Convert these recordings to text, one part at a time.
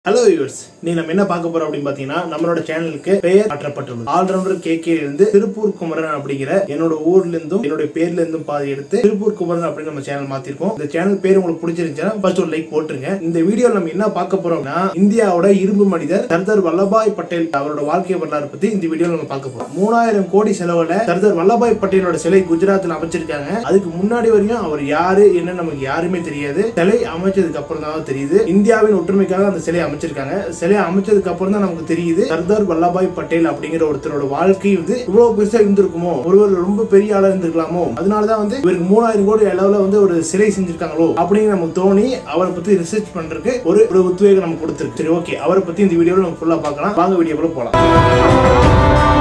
Hello yours நீ நம்ம என்ன பார்க்க போறோம் அப்படின்னு பாத்தீங்கன்னா நம்மளோட சேனலுக்கு பெயர் மாற்றப்பட்டுள்ளது ஆல்ரவுண்டர் கே கே இருந்து திருப்பூர் குமரன் அப்படிங்கிற என்னோட ஊர்ல இருந்தும் என்னோட பேர்ல இருந்தும் பாதி எடுத்து திருப்பூர் குமரன் அப்படின்னு நம்ம சேனல் மாத்திருக்கோம் இந்த சேனல் பேர் உங்களுக்கு பிடிச்சிருந்துச்சுன்னா ஃபர்ஸ்ட் ஒரு லைக் போட்டுருங்க இந்த வீடியோல நம்ம என்ன பார்க்க போறோம்னா இந்தியாவோட இரும்பு மனிதர் சர்தார் வல்லபாய் பட்டேல் அவரோட வாழ்க்கை வரலாறு பத்தி இந்த வீடியோல நம்ம பார்க்க போறோம் மூணாயிரம் கோடி செலவுல சர்தார் வல்லபாய் பட்டேலோட சிலை குஜராத்தில் அமைச்சிருக்காங்க அதுக்கு முன்னாடி வரையும் அவர் யாரு என்ன நமக்கு யாருமே தெரியாது சிலை அமைச்சதுக்கு அப்புறம் தான் தெரியுது இந்தியாவின் ஒற்றுமைக்காக அந்த சிலை அமைச்சிருக்காங்க சிலை அமைச்சதுக்கு அப்புறம் தான் நமக்கு தெரியுது சர்தார் வல்லபாய் பட்டேல் அப்படிங்கிற ஒருத்தரோட வாழ்க்கை வந்து இவ்வளவு பெருசா இருந்திருக்குமோ ஒருவர் ரொம்ப பெரிய ஆளா இருந்திருக்கலாமோ அதனாலதான் வந்து இவருக்கு மூணாயிரம் கோடி அளவுல வந்து ஒரு சிலை செஞ்சிருக்காங்களோ அப்படின்னு நமக்கு தோணி அவரை பத்தி ரிசர்ச் பண்றதுக்கு ஒரு ஒரு உத்வேகம் நமக்கு கொடுத்துருக்கு சரி ஓகே அவரை பத்தி இந்த வீடியோல நம்ம ஃபுல்லா பார்க்கலாம் வாங்க வீடியோக்குள்ள போலாம்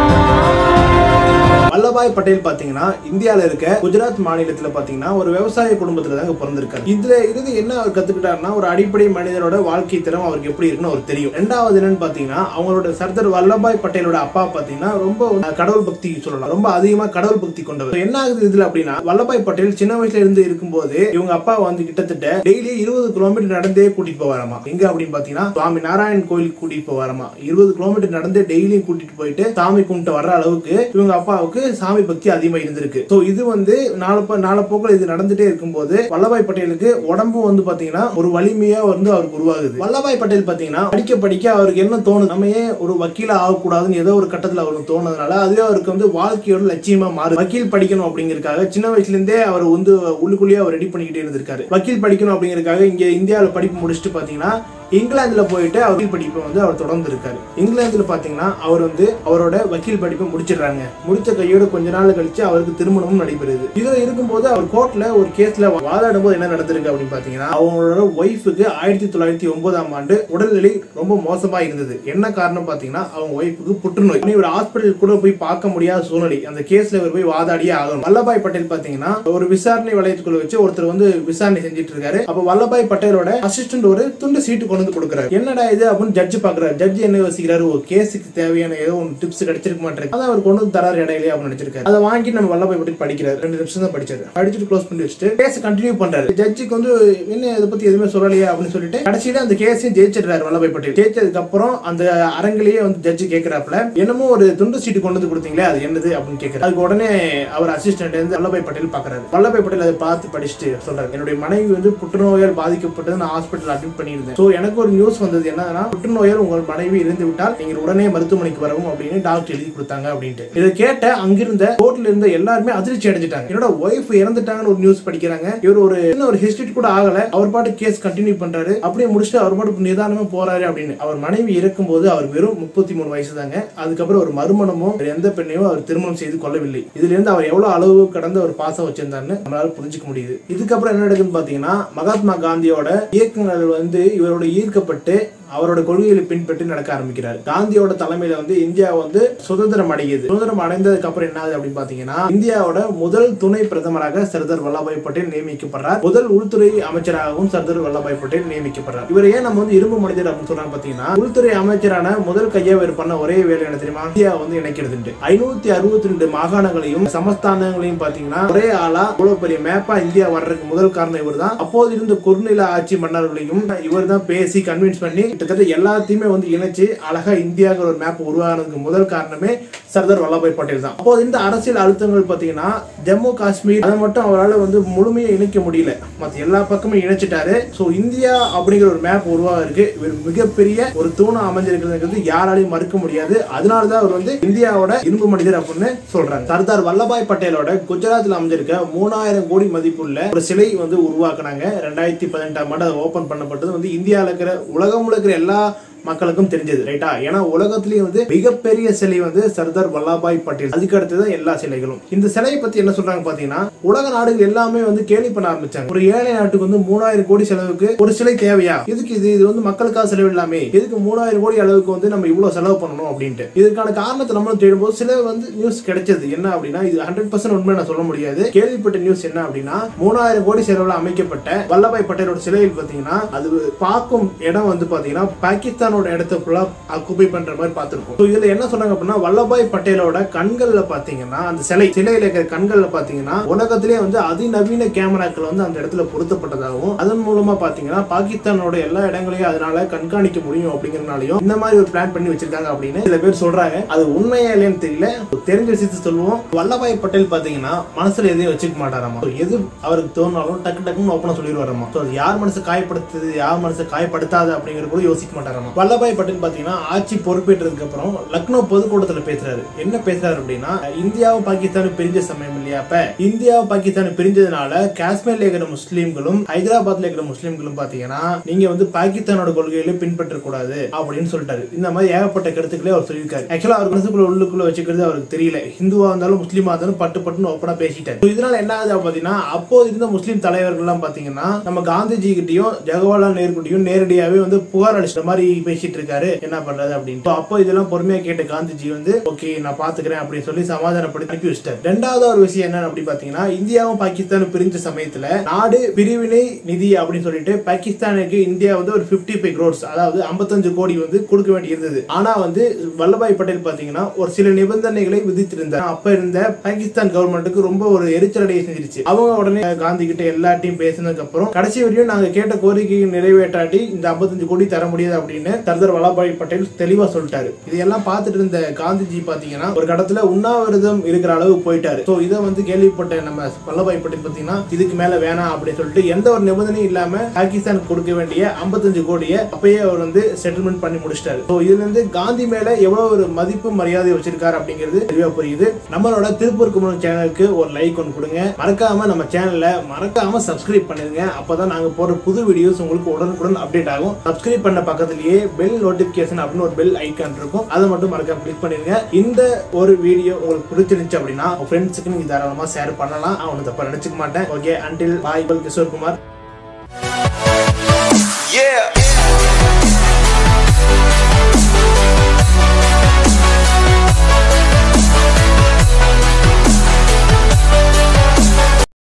வல்லபாய் பட்டேல் பாத்தீங்கன்னா இந்தியால இருக்க குஜராத் மாநிலத்துல பாத்தீங்கன்னா ஒரு விவசாய குடும்பத்துல தாங்க பிறந்திருக்காரு இதுல இருந்து என்ன அவர் கத்துக்கிட்டாருன்னா ஒரு அடிப்படை மனிதரோட வாழ்க்கை தரம் அவருக்கு எப்படி இருக்குன்னு அவருக்கு தெரியும் ரெண்டாவது என்னன்னு பாத்தீங்கன்னா அவங்களோட சர்தார் வல்லபாய் பட்டேலோட அப்பா பாத்தீங்கன்னா ரொம்ப கடவுள் பக்தி சொல்லலாம் ரொம்ப அதிகமா கடவுள் பக்தி கொண்டவர் என்ன ஆகுது இதுல அப்படின்னா வல்லபாய் பட்டேல் சின்ன வயசுல இருந்து இருக்கும்போது இவங்க அப்பா வந்து கிட்டத்தட்ட டெய்லி இருபது கிலோமீட்டர் நடந்தே கூட்டிட்டு போவாராமா எங்க அப்படின்னு பாத்தீங்கன்னா சுவாமி நாராயண் கோயிலுக்கு கூட்டிட்டு போவாராமா இருபது கிலோமீட்டர் நடந்தே டெய்லியும் கூட்டிட்டு போயிட்டு சாமி கும்பிட்டு வர்ற அளவுக்கு இவங்க அப்பாவுக்கு சாமி பக்தி அதிகமா இருந்திருக்கு சோ இது வந்து நாலு நாளப்போக்கில் இது நடந்துட்டே இருக்கும்போது வல்லபாய் பட்டேலுக்கு உடம்பு வந்து பாத்தீங்கன்னா ஒரு வலிமையா வந்து அவருக்கு உருவாகுது வல்லபாய் பட்டேல் பாத்தீங்கன்னா படிக்க படிக்க அவருக்கு என்ன தோணுது நம்ம ஏன் ஒரு வக்கீலா ஆகக்கூடாதுன்னு ஏதோ ஒரு கட்டத்துல அவருக்கு தோணுதுனால அதுவே அவருக்கு வந்து வாழ்க்கையோட லட்சியமா மாறு வக்கீல் படிக்கணும் அப்படிங்கறதுக்காக சின்ன வயசுல இருந்தே அவர் வந்து உள்ளுக்குள்ளேயே அவர் ரெடி பண்ணிக்கிட்டே இருந்திருக்காரு வக்கீல் படிக்கணும் அப்படிங்கறதுக்காக இங்க இந்தியாவில் படிப்பு முடிச்சுட்டு பாத்தீங்கன்னா இங்கிலாந்துல போயிட்டு அவர் வக்கீல் படிப்பை வந்து அவர் தொடர்ந்து இருக்காரு இங்கிலாந்துல பாத்தீங்கன்னா அவர் வந்து அவரோட வக்கீல் படிப்பை முடிச்சிடுறாங்க முடிச்ச கையோட கொஞ்ச நாள் கழிச்சு அவருக்கு திருமணமும் நடைபெறுது இதுல இருக்கும்போது அவர் கோர்ட்ல ஒரு கேஸ்ல வாதாடும் போது என்ன நடந்திருக்கு அப்படின்னு பாத்தீங்கன்னா அவங்களோட ஒய்ஃபுக்கு ஆயிரத்தி தொள்ளாயிரத்தி ஒன்பதாம் ஆண்டு உடல்நிலை ரொம்ப மோசமா இருந்தது என்ன காரணம் பாத்தீங்கன்னா அவங்க ஒய்ஃபுக்கு புற்றுநோய் இவர் ஹாஸ்பிட்டல் கூட போய் பார்க்க முடியாத சூழ்நிலை அந்த கேஸ்ல இவர் போய் வாதாடியே ஆகணும் வல்லபாய் பட்டேல் பாத்தீங்கன்னா ஒரு விசாரணை வளையத்துக்குள்ள வச்சு ஒருத்தர் வந்து விசாரணை செஞ்சுட்டு இருக்காரு அப்ப வல்லபாய் பட்டேலோட அசிஸ்டன்ட் ஒரு துண்டு சீட்டு கொண்டு வந்து கொடுக்குறாரு என்னடா இது அப்படின்னு ஜட்ஜ் பாக்குறாரு ஜட்ஜ் என்ன யோசிக்கிறாரு ஒரு கேஸுக்கு தேவையான ஏதோ ஒரு டிப்ஸ் கிடைச்சிருக்க மாட்டேங்குது அதான் அவர் கொண்டு வந்து தராரு இடையிலே அப்படின்னு நினைச்சிருக்காரு அதை வாங்கி நம்ம வல்லபாய் பட்டேல் படிக்கிறாரு ரெண்டு நிமிஷம் தான் படிச்சாரு படிச்சுட்டு க்ளோஸ் பண்ணி வச்சுட்டு கேஸ் கண்டினியூ பண்றாரு ஜட்ஜுக்கு வந்து என்ன இதை பத்தி எதுவுமே சொல்லலையா அப்படின்னு சொல்லிட்டு கடைசியில அந்த கேஸையும் ஜெயிச்சிடுறாரு வல்லபாய் பட்டேல் ஜெயிச்சதுக்கு அப்புறம் அந்த அரங்கிலேயே வந்து ஜட்ஜ் கேட்கிறாப்ல என்னமோ ஒரு துண்டு சீட்டு கொண்டு வந்து கொடுத்தீங்களே அது என்னது அப்படின்னு கேட்கிறாரு அதுக்கு உடனே அவர் அசிஸ்டன்ட் வந்து வல்லபாய் பட்டேல் பாக்குறாரு வல்லபாய் பட்டேல் அதை பார்த்து படிச்சுட்டு சொல்றாரு என்னுடைய மனைவி வந்து புற்றுநோயால் பாதிக்கப்பட்டது நான் ஹாஸ்பிட்டல் அட்மிட் பண்ணியிருந்தேன் ஸோ எனக்கு ஒரு நியூஸ் வந்தது என்னன்னா புற்றுநோயால் உங்கள் மனைவி இறந்து விட்டால் நீங்கள் உடனே மருத்துவமனைக்கு வரவும் அப்படின்னு டாக்டர் எழுதி கொடுத்தாங்க அப்படின்ட்டு இதை கேட்ட அங்கிருந்த கோர்ட்ல இருந்த எல்லாருமே அதிர்ச்சி அடைஞ்சிட்டாங்க என்னோட ஒய்ஃப் இறந்துட்டாங்கன்னு ஒரு நியூஸ் படிக்கிறாங்க இவர் ஒரு சின்ன ஒரு ஹிஸ்டரி கூட ஆகல அவர் பாட்டு கேஸ் கண்டினியூ பண்றாரு அப்படியே முடிச்சுட்டு அவர் பாட்டு நிதானமா போறாரு அப்படின்னு அவர் மனைவி இறக்கும் போது அவர் வெறும் முப்பத்தி மூணு வயசு தாங்க அதுக்கப்புறம் ஒரு மறுமணமோ வேற எந்த பெண்ணையும் அவர் திருமணம் செய்து கொள்ளவில்லை இதுல இருந்து அவர் எவ்வளவு அளவு கடந்து ஒரு பாசம் வச்சிருந்தாருன்னு நம்மளால புரிஞ்சுக்க முடியுது இதுக்கப்புறம் என்ன நடக்குதுன்னு பாத்தீங்கன்னா மகாத்மா காந்தியோட இயக்கங்கள் வந்து இவரோட ஈர்க்கப்பட்டு அவரோட கொள்கைகளை பின்பற்றி நடக்க ஆரம்பிக்கிறார் காந்தியோட தலைமையில வந்து இந்தியா வந்து சுதந்திரம் அடையுது சுதந்திரம் அடைந்ததுக்கு அப்புறம் என்ன ஆகுது அப்படின்னு பாத்தீங்கன்னா இந்தியாவோட முதல் துணை பிரதமராக சர்தார் வல்லபாய் பட்டேல் நியமிக்கப்படுறார் முதல் உள்துறை அமைச்சராகவும் சர்தார் வல்லபாய் பட்டேல் நியமிக்கப்படுறார் இவர் ஏன் நம்ம வந்து இரும்பு மனிதர் அப்படின்னு சொல்றாங்க பாத்தீங்கன்னா உள்துறை அமைச்சரான முதல் கையா இவர் பண்ண ஒரே வேலை என்ன தெரியுமா இந்தியா வந்து இணைக்கிறது ஐநூத்தி அறுபத்தி ரெண்டு மாகாணங்களையும் சமஸ்தானங்களையும் பாத்தீங்கன்னா ஒரே ஆளா இவ்வளவு பெரிய மேப்பா இந்தியா வர்றதுக்கு முதல் காரணம் இவர் தான் அப்போது இருந்த குறுநில ஆட்சி மன்னர்களையும் இவர் தான் பேசி கன்வின்ஸ் பண்ணி கிட்டத்தட்ட எல்லாத்தையுமே வந்து இணைச்சு அழகா இந்தியாங்கிற ஒரு மேப் உருவானதுக்கு முதல் காரணமே சர்தார் வல்லபாய் பட்டேல் தான் அப்போது இந்த அரசியல் அழுத்தங்கள் பாத்தீங்கன்னா ஜம்மு காஷ்மீர் அதை மட்டும் அவரால் வந்து முழுமையை இணைக்க முடியல மத்த எல்லா பக்கமும் இணைச்சிட்டாரு சோ இந்தியா அப்படிங்கிற ஒரு மேப் உருவாக இருக்கு இவர் மிகப்பெரிய ஒரு தூணம் அமைஞ்சிருக்கிறது யாராலையும் மறுக்க முடியாது அதனாலதான் அவர் வந்து இந்தியாவோட இரும்பு மனிதர் அப்படின்னு சொல்றாங்க சர்தார் வல்லபாய் பட்டேலோட குஜராத்ல அமைஞ்சிருக்க மூணாயிரம் கோடி மதிப்புள்ள ஒரு சிலை வந்து உருவாக்குனாங்க ரெண்டாயிரத்தி பதினெட்டாம் ஆண்டு ஓபன் பண்ணப்பட்டது வந்து இந்தியாவில் இருக்கிற உலகம் இருக்கிற எல்லா மக்களுக்கும் தெரிஞ்சது ரைட்டா ஏன்னா உலகத்திலேயே வந்து மிகப்பெரிய சிலை வந்து சர்தார் வல்லபாய் பட்டேல் அதுக்கு அடுத்துதான் எல்லா சிலைகளும் இந்த சிலையை பத்தி என்ன சொல்றாங்க பாத்தீங்கன்னா உலக நாடுகள் எல்லாமே வந்து கேள்வி பண்ண ஆரம்பிச்சாங்க ஒரு ஏழை நாட்டுக்கு வந்து மூணாயிரம் கோடி செலவுக்கு ஒரு சிலை தேவையா எதுக்கு இது இது வந்து மக்களுக்காக செலவு இல்லாமே எதுக்கு மூணாயிரம் கோடி அளவுக்கு வந்து நம்ம இவ்வளவு செலவு பண்ணணும் அப்படின்ட்டு இதற்கான காரணத்தை நம்மளும் தேடும்போது சில வந்து நியூஸ் கிடைச்சது என்ன அப்படின்னா இது ஹண்ட்ரட் பர்சன்ட் உண்மை நான் சொல்ல முடியாது கேள்விப்பட்ட நியூஸ் என்ன அப்படின்னா மூணாயிரம் கோடி செலவுல அமைக்கப்பட்ட வல்லபாய் பட்டேலோட சிலையில் பாத்தீங்கன்னா அது பார்க்கும் இடம் வந்து பாத்தீங்கன்னா பாகிஸ்தான் பாகிஸ்தானோட இடத்த ஃபுல்லா அக்குப்பை பண்ற மாதிரி பார்த்திருக்கோம் So, இதுல என்ன சொன்னாங்க அப்படின்னா வல்லபாய் பட்டேலோட கண்கள்ல பாத்தீங்கன்னா அந்த சிலை சிலையில இருக்கிற கண்கள்ல பாத்தீங்கன்னா உலகத்திலே வந்து அதிநவீன கேமராக்கள் வந்து அந்த இடத்துல பொருத்தப்பட்டதாகவும் அதன் மூலமா பாத்தீங்கன்னா பாகிஸ்தானோட எல்லா இடங்களையும் அதனால கண்காணிக்க முடியும் அப்படிங்கறதுனாலயும் இந்த மாதிரி ஒரு பிளான் பண்ணி வச்சிருக்காங்க அப்படின்னு சில பேர் சொல்றாங்க அது உண்மையா இல்லையான்னு தெரியல தெரிஞ்ச விஷயத்த சொல்லுவோம் வல்லபாய் பட்டேல் பாத்தீங்கன்னா மனசுல எதையும் வச்சுக்க மாட்டாராமா So, எது அவருக்கு தோணாலும் டக்கு டக்குன்னு ஓப்பனா சொல்லிடுவாராமா So, அது யார் மனசு காயப்படுத்துது யார் மனசு காயப்படுத்தாது அப்படிங்கிறது கூட யோசிக்க மாட்டாராமா வல்லபாய் பட்டேல் பாத்தீங்கன்னா ஆட்சி பொறுப்பேற்றதுக்கு அப்புறம் லக்னோ பொதுக்கூட்டத்துல பேசுறாரு என்ன பேசுறாரு அப்படின்னா இந்தியாவும் பாகிஸ்தானும் பிரிஞ்ச சமயம் இல்லையா அப்ப இந்தியாவும் பாகிஸ்தானும் பிரிஞ்சதுனால காஷ்மீர்ல இருக்கிற முஸ்லீம்களும் ஹைதராபாத்ல இருக்கிற முஸ்லீம்களும் பாத்தீங்கன்னா நீங்க வந்து பாகிஸ்தானோட கொள்கைகளை பின்பற்ற கூடாது அப்படின்னு சொல்லிட்டாரு இந்த மாதிரி ஏகப்பட்ட கருத்துக்களே அவர் சொல்லியிருக்காரு ஆக்சுவலா அவர் மனசுக்குள்ள உள்ளுக்குள்ள வச்சுக்கிறது அவருக்கு தெரியல ஹிந்துவா இருந்தாலும் முஸ்லீமா இருந்தாலும் பட்டு பட்டுன்னு ஓப்பனா பேசிட்டாரு So, இதனால என்ன ஆகுது பாத்தீங்கன்னா அப்போது இருந்த முஸ்லீம் தலைவர்கள் எல்லாம் பாத்தீங்கன்னா நம்ம காந்திஜி கிட்டயும் ஜவஹர்லால் நேரு கிட்டயும் நேரடியாவே வந்து புகார் அளிச்ச மாதிரி பேசிட்டு இருக்காரு என்ன பண்றது அப்படின்னு So, அப்போ இதெல்லாம் பொறுமையா கேட்ட காந்திஜி வந்து ஓகே நான் பாத்துக்கிறேன் அப்படின்னு சொல்லி சமாதானப்படுத்தி அனுப்பி வச்சிட்டாரு ரெண்டாவது ஒரு விஷயம் என்ன அப்படி பாத்தீங்கன்னா இந்தியாவும் பாகிஸ்தானும் பிரிஞ்ச சமயத்துல நாடு பிரிவினை நிதி அப்படின்னு சொல்லிட்டு பாகிஸ்தானுக்கு இந்தியா வந்து ஒரு 55 ஃபைவ் க்ரோர்ஸ் அதாவது 55 கோடி வந்து கொடுக்க வேண்டி இருந்தது ஆனா வந்து வல்லபாய் பட்டேல் பாத்தீங்கன்னா ஒரு சில நிபந்தனைகளை விதித்திருந்தார் அப்ப இருந்த பாகிஸ்தான் கவர்மெண்ட்டுக்கு ரொம்ப ஒரு எரிச்சலடைய செஞ்சிருச்சு அவங்க உடனே காந்தி கிட்ட எல்லாத்தையும் பேசினதுக்கு அப்புறம் கடைசி வரையும் நாங்க கேட்ட கோரிக்கையை நிறைவேற்றாட்டி இந்த 55 கோடி தர முடியாது அப்படின்னு சர்தார் வல்லபாய் பட்டேல் தெளிவா சொல்லிட்டாரு இதையெல்லாம் பார்த்துட்டு இருந்த காந்திஜி பாத்தீங்கன்னா ஒரு கடத்துல உண்ணாவிரதம் இருக்கிற அளவு போயிட்டாரு சோ இதை வந்து கேள்விப்பட்ட நம்ம வல்லபாய் பட்டேல் பாத்தீங்கன்னா இதுக்கு மேல வேணாம் அப்படின்னு சொல்லிட்டு எந்த ஒரு நிபந்தனையும் இல்லாம பாகிஸ்தானுக்கு கொடுக்க வேண்டிய 55 கோடியை அப்பயே அவர் வந்து செட்டில்மெண்ட் பண்ணி முடிச்சிட்டாரு சோ இதுல இருந்து காந்தி மேல எவ்வளவு ஒரு மதிப்பு மரியாதை வச்சிருக்காரு அப்படிங்கிறது தெளிவா புரியுது நம்மளோட திருப்பூர் குமரன் சேனலுக்கு ஒரு லைக் ஒன்று கொடுங்க மறக்காம நம்ம சேனல்ல மறக்காம சப்ஸ்கிரைப் பண்ணிருங்க அப்பதான் நாங்க போடுற புது வீடியோஸ் உங்களுக்கு உடனுக்குடன் அப்டேட் ஆகும் சப்ஸ்கிரைப் பண்ண பக்கத்திலேயே பெல் நோட்டிபிகேஷன் அப்படின்னு ஒரு பெல் ஐக்கான் இருக்கும் அதை மட்டும் மறக்காம கிளிக் பண்ணிருங்க இந்த ஒரு வீடியோ உங்களுக்கு பிடிச்சிருந்துச்சு அப்படின்னா உங்க ஃப்ரெண்ட்ஸுக்கு நீங்க தாராளமா ஷேர் பண்ணலாம் நான் ஒன்றும் தப்பா நினைச்சுக்க மாட்டேன் okay until bye Kishore Kumar Yeah.